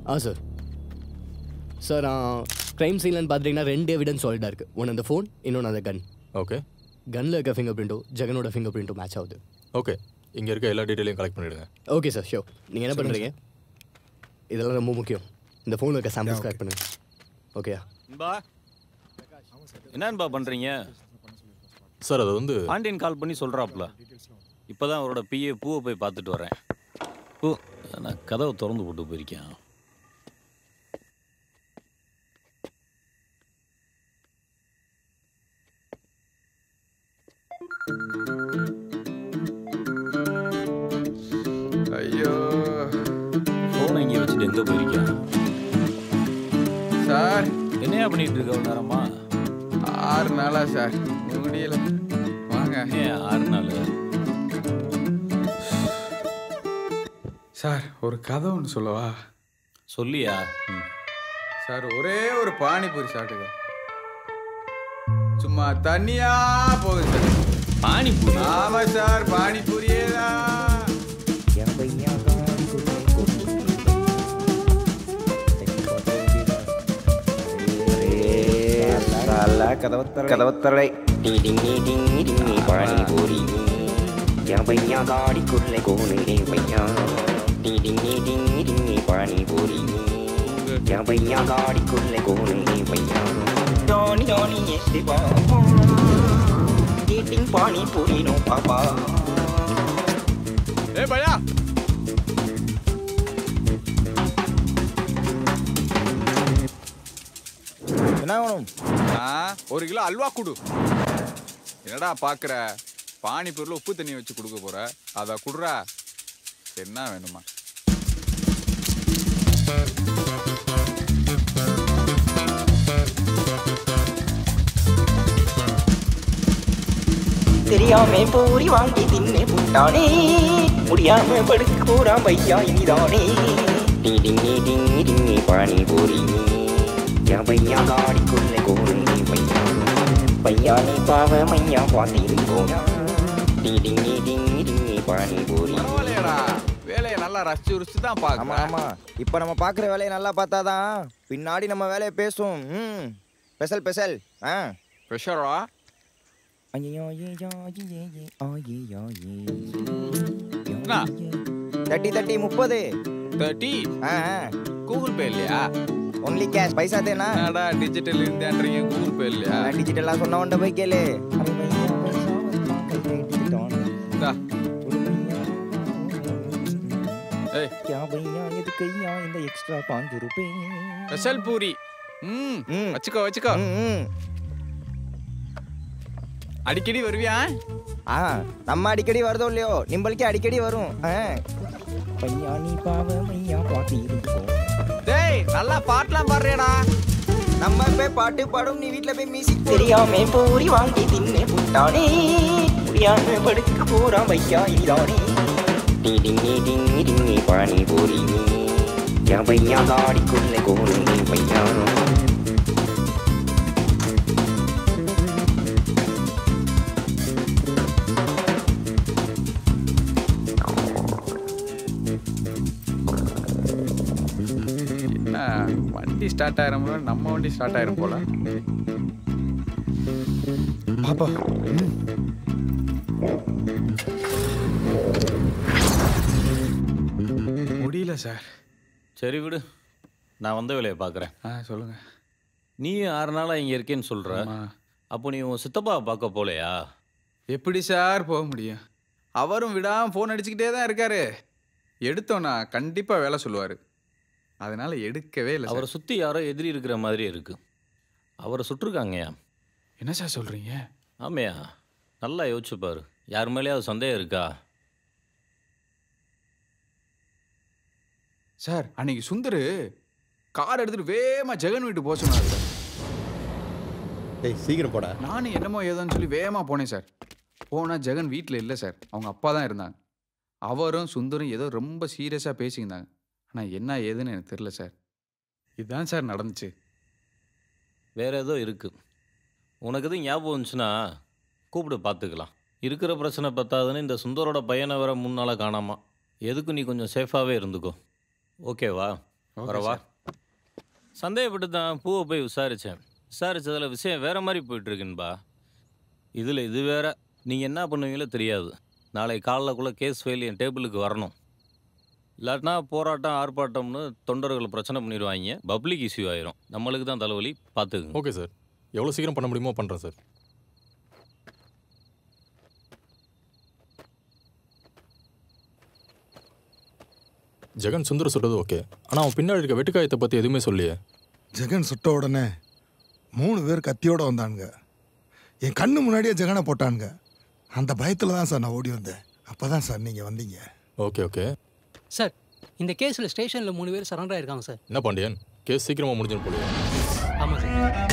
ஆ sir sir crime சீன்லன்னு பார்த்துட்டிங்கன்னா ரெண்டு எவிடன்ஸ் சாலிடாக இருக்குது ஒன்று அந்த ஃபோன் இன்னொன்று அந்த கன் ஓகே கன்னில் இருக்க ஃபிங்கர் பிரிண்ட்டும் ஜெகனோட ஃபிங்கர் பிரிண்ட்டும் மேட்ச் ஆகுது ஓகே இங்கே இருக்க எல்லா டீட்டெயிலையும் கலெக்ட் பண்ணிவிடுங்க ஓகே சார் ஷோ நீங்கள் என்ன பண்ணுறீங்க இதெல்லாம் ரொம்ப முக்கியம் இந்த ஃபோனில் இருக்க சாம்பிள்ஸ் கலெக்ட் பண்ணுங்க ஓகேயா பா என்னன்பா பண்றீங்க சார் அது வந்து பாண்டியன் கால் பண்ணி சொல்றாப்ல இப்பதான் அவரோட பிஏ பூவை போய் பார்த்துட்டு வரேன் பூ நான் கதவை திறந்து போட்டு போயிருக்கேன் ஐயோ ஃபோனை இங்கே வச்சுட்டு எங்கே போயிருக்கேன் சார் என்னையா பண்ணிட்டு இருக்க ஒரு நேரமா ஆறு நாளா சார் முடியல வாங்க ஏன் ஆறு நாள் சார் ஒரு கதை ஒன்று சொல்லவா சொல்லியா ம். சார் ஒரே ஒரு பானிபூரி சாப்பிட்டுங்க சும்மா தண்ணியா போகுது சார் பானிபூரி ஆமா சார் பானிபூரியே தான் கதவத்தரை டிங்கி டிங்கி டிங்கி பானிபூரி என் பையா காடிக்குள்ளே கோனே பையா டிங்கி டிங்கி டிங்கி பானிபூரி என் பையா காடிக்குள்ளே கோனே பையா ஜானி ஜானி எஸ்டி papa eating panipuri no papa ஏ பையா என்ன வேணும் ஆ ஒரு கிலோ அல்வா குடு என்னடா பாக்குற பானிபூரில் உப்பு தண்ணி வச்சு கொடுக்க போற அதை குடுறா என்ன வேணுமா தெரியாம பூரி வாங்கி தின்னு புட்டானே முடியாம படுக்க போறான் பையா இனிதானே டிங்கி டிங்கி டிங்கி பானி பூரி என் பையா காடிக்குள்ள கோருந்தி பையா பையா நீ பாவ மையா பாத்திருக்கோம் டிங்கி டிங்கி டிங்கி பானி பூரி பரவாயில்லையடா வேலையை நல்லா ரசிச்சு ருசிச்சு தான் ஆமா பார்க்கறேன் ஆமா இப்போ நம்ம பார்க்குற வேலையை நல்லா பார்த்தாதான் பின்னாடி நம்ம வேலையை பேசும் ம் ஸ்பெஷல் ஸ்பெஷல் ஆ ப்ரெஷரா ஐயோ ஐயோ ஐயே ஐயே ஐயே என்ன? தட்டி தட்டி முப்பது தேர்ட்டி ஆ கூகுள் பே இல்லையா ஒன்லி கேஷ் பைசா தேனா என்னடா டிஜிட்டல் இந்தியான்றீங்க கூகுள் பே இல்லையா டிஜிட்டலாக சொன்ன உண்ட போய் கேளு அரே பையா, பைசா வந்தா கையில எடுத்துக்கிட்டான். இந்தா, ஒரு பையா, ஏய் क्या भैया ये तो कैया இந்த எக்ஸ்ட்ரா பாஞ்சு ரூபாய் ஸ்பெஷல் பூரி ம் ம். வச்சுக்கோ வச்சுக்கோ ம், ம். அடிக்கடி வருவியா ஆ நம்ம அடிக்கடி வருதோ இல்லையோ நிம்பளுக்கு அடிக்கடி வரும் ஆ. பையா நீ பாவ மையா பாட்டு இருக்கும் டேய் நல்லா பாட்டெல்லாம் பாடுறியடா நம்ம போய் பாட்டு பாடும் நீ வீட்ல போய் மியூசிக் தெரியாம பூரி வாங்கி தின்னு புட்டானே முடியாம படுக்க போறான் பையா இதானே டிங்கி டிங்கி டிங்கி பானி பூரி என் பையா காடிக்குள்ள கோருந்தி பையா என்ன வண்டி ஸ்டார்ட் ஆயிரும் போல நம்ம வண்டி ஸ்டார்ட் ஆயிரும் போல பாப்பா முடியல சார் சரி விடு நான் வந்த வேலையை பார்க்குறேன் ஆ சொல்லுங்க நீ ஆறு நாளாக இங்கே இருக்கேன்னு சொல்கிற ஆமா. அப்போ நீ உன் சித்தப்பாவை பார்க்க போலையா எப்படி சார் போக முடியும் அவரும் விடாம ஃபோன் அடிச்சுக்கிட்டே தான் இருக்காரு எடுத்தோன்னா கண்டிப்பா வேலை சொல்லுவாரு அதனால எடுக்கவே இல்லை அவரை சார் சுற்றி யாரோ எதிரி இருக்கிற மாதிரி இருக்கு அவரை சுட்டிருக்காங்கயா என்ன சார் சொல்றீங்க ஆமையா நல்லா யோசிச்சு பாரு யார் மேலேயாவது சந்தேகம் இருக்கா சார் அன்னைக்கு சுந்தரு கார் எடுத்துட்டு வேகமா ஜெகன் வீட்டு போக சொன்னாரு சார் டேய் சீக்கிரம் போடா நானும் என்னமோ ஏதோன்னு சொல்லி வேகமா போனேன் சார் போனா ஜெகன் வீட்டில் இல்லை சார் அவங்க அப்பா தான் இருந்தாங்க அவரும் சுந்தரும் ஏதோ ரொம்ப சீரியஸாக பேசியிருந்தாங்க ஆனால் என்ன ஏதுன்னு எனக்கு தெரில சார் இதுதான் சார் நடந்துச்சு வேற ஏதோ இருக்கு உனக்கு எதுவும் ஞாபகம் வந்துச்சுன்னா கூப்பிட்டு பார்த்துக்கலாம் இருக்கிற பிரச்சனை பத்தாதுன்னு இந்த சுந்தரோட பையனை வேற முன்னால் காணாமா எதுக்கும் நீ கொஞ்சம் சேஃபாகவே இருந்துக்கோ ஓகேவா ஓகே வரவா சார். சந்தேகப்பட்டு தான் பூவை போய் விசாரித்தேன் விசாரிச்சதில் விஷயம் வேற மாதிரி போயிட்டுருக்குன்பா இதில் இது வேற நீங்கள் என்ன பண்ணுவீங்களோ தெரியாது நாளை காலைலக்குள்ளே கேஸ் ஃபைல் என் டேபிளுக்கு வரணும் இல்லாட்டினா போராட்டம் ஆர்ப்பாட்டம்னு தொண்டர்கள் பிரச்சனை பண்ணிடுவாங்க பப்ளிக் இஷ்யூ ஆயிரும் நம்மளுக்கு தான் தலைவலி பார்த்துக்குங்க ஓகே சார் எவ்வளோ சீக்கிரம் பண்ண முடியுமோ பண்ணுறேன் சார் ஜெகன் சுந்தர் சொல்கிறது ஓகே ஆனால் அவன் பின்னாடி இருக்க வெட்டுக்காயத்தை பற்றி எதுவுமே சொல்லியே ஜெகன் சுட்ட உடனே மூணு பேர் கத்தியோட வந்தானுங்க என் கண்ணு முன்னாடியே ஜெகனை போட்டானுங்க அந்த பயத்தில் தான் சார் நான் ஓடி வந்தேன் அப்போ தான் சார் நீங்கள் வந்தீங்க ஓகே ஓகே சார் இந்த கேஸில் ஸ்டேஷனில் மூணு பேர் சரண்டர் ஆயிருக்காங்க சார் என்ன பாண்டியன் கேஸ் சீக்கிரமாக முடிஞ்சிடும் போலியே ஆமாம் சார்